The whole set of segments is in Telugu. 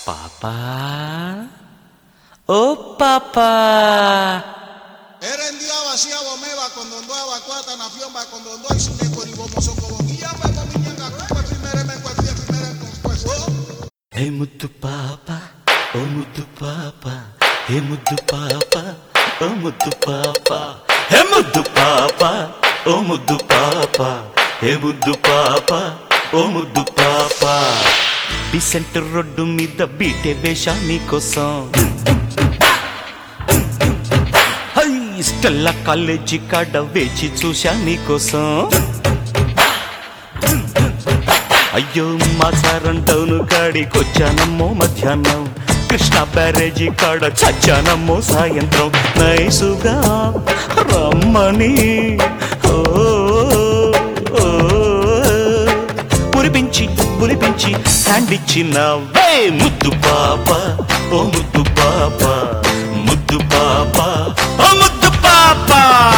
Papá. Oh, papá. Erendiaba vaciaba meba con don doa cuata na fiomba con don doa isune koribomo sokobon iya me mominyanga kwa primere me kwa fia primere con pues oh హే ముద్దు పాప ఓ ముద్దు పాప హే ముద్దు పాప ఓ ముద్దు పాప హే ముద్దు పాప ఓ ముద్దు పాప హే ముద్దు పాప ఓ ముద్దు పాప బిసెంట్ రోడ్డు మీద బీటే వేషా నీకోసం హై స్టెల్లా కాలేజీ కాడ వేచి చూశా నీకోసం అయ్యో మా సారం టౌన్ కాడికొచ్చానమ్మో మధ్యాహ్నం కృష్ణ బ్యారేజీ కాడ చచ్చానమ్మో సాయంత్రం నైసుగా రమ్మని ఓ, ఓ, మురిపించి మురిపించి హ్యాండ్ ఇచ్చినవే ముద్దు పాప ఓ ముద్దు పాప ముద్దు పాప ఓ ముద్దు పాప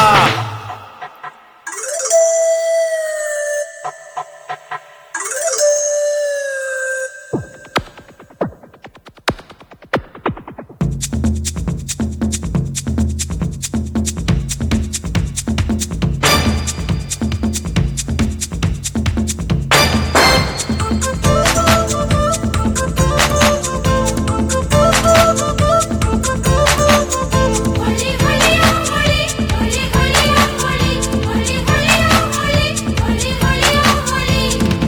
హోలీ హోలీ హోలీ హోలీ హోలీ హోలీ హోలీ హోలీ హోలీ హోలీ హోలీ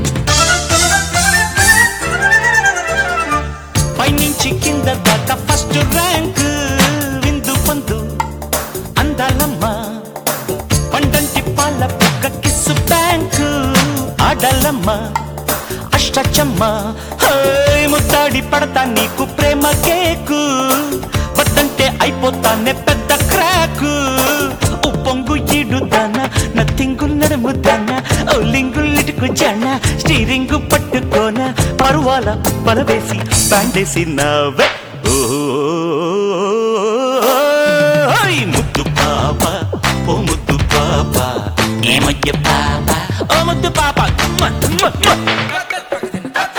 పైనుంచి కింద దాకా ఫస్ట్ ర్యాంక్ విందు పందు అందాలమ్మ పండంటి పాల పుక్క కిస్సు బ్యాంక్ ఆడాలమ్మ అష్టచమ్మ హేయ్ ముద్దాడి పడతా నీకు ప్రేమ కేకు వద్దంటే అయిపోతానే పెద్ద క్రాక్ ఉప్పొంగు ఈడుదాన నథింగు నడుముదాన ఓ లింగులిటుకు జాన స్టీరింగు పట్టుకోన పరువాల బలవేసి బ్యాండేసి నవ్వే ఓయ్ ముద్దు పాప ఓ ముద్దు పాప ఏమయ్య పాప ఓ ముద్దు పాప మ్మ, మ్మ, మ్మ.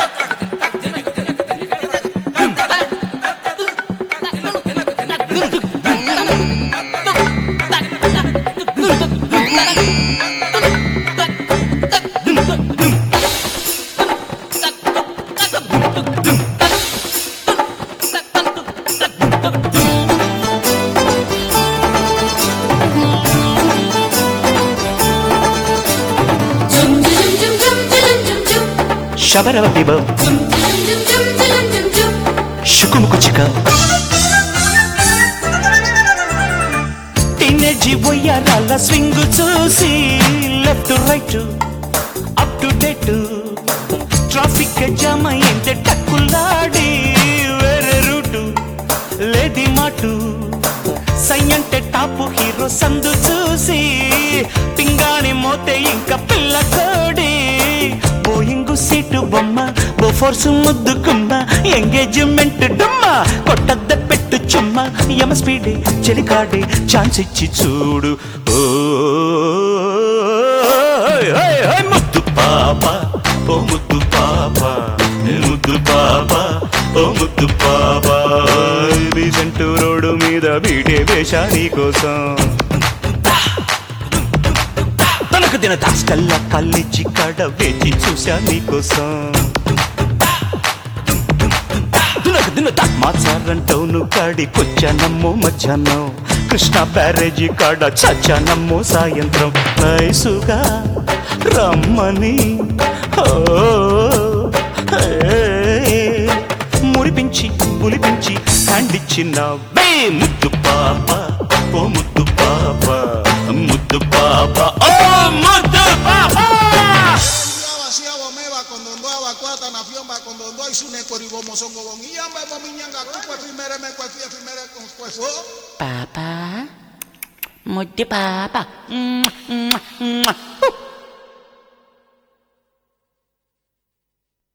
జుమ్ జుమ్ జుమ్ జుమ్ జుమ్ జుమ్ జుమ్ శబరవ బిబ జుమ్ జుమ్ జుమ్ జుమ్ జుమ్ జుమ్ జుమ్ శుకుముకు చిక టీనేజీ ఒయ్యారాల స్వింగ్ చూసి left right up to date traffic jam అయిందే టక్కులాడి వేరే రూటు లేది మాటు సై అంటే టాపు హీరో సందు చూసి పింగాణి మోతే ఇంకా పిల్ల కోడి బోయింగు సీటు బొమ్మ బోఫోర్స్ ముద్దు కుమ్మ ఎంగేజ్మెంట్ డుమ్మ కొట్టద్ద పెట్టు చుమ్మ యమ స్పీడే చెలికాడే ఛాన్స్ ఇచ్చి చూడు ఓ ఓయ్, ఓయ్, ముద్దు పాప ఓ ముద్దు పాప ఏ ముద్దు పాప ఓ ముద్దు పాప రీసెంట్ రోడ్డు మీద బీటే వేషా నీకోసం తనకు తిన దాస్కల్లా కాలేజీ కాడ వేచి చూశా నీకోసం దినకు దిన మాచారంటవును కాడికొచ్చానమ్మో మధ్యాహ్నం కృష్ణ బ్యారేజీ కాడ చచ్చానమ్మో సాయంత్రం నైసుగా రమ్మని ఓ, ఏ, మురిపించి పులిపించి హ్యాండ్ ఇచ్చిన వే ముద్దు పాప ఓ ముద్దు పాప ముద్దు పాప ఓ ముద్దు పాప Erendiaba vaciaba meba con don doa cuata na fiomba con don doa isune koribomo sokobon iya me mominyanga kwa primere me kwa fia primere con pues oh Papa, mudu papa. Mwah, mwah, mwah.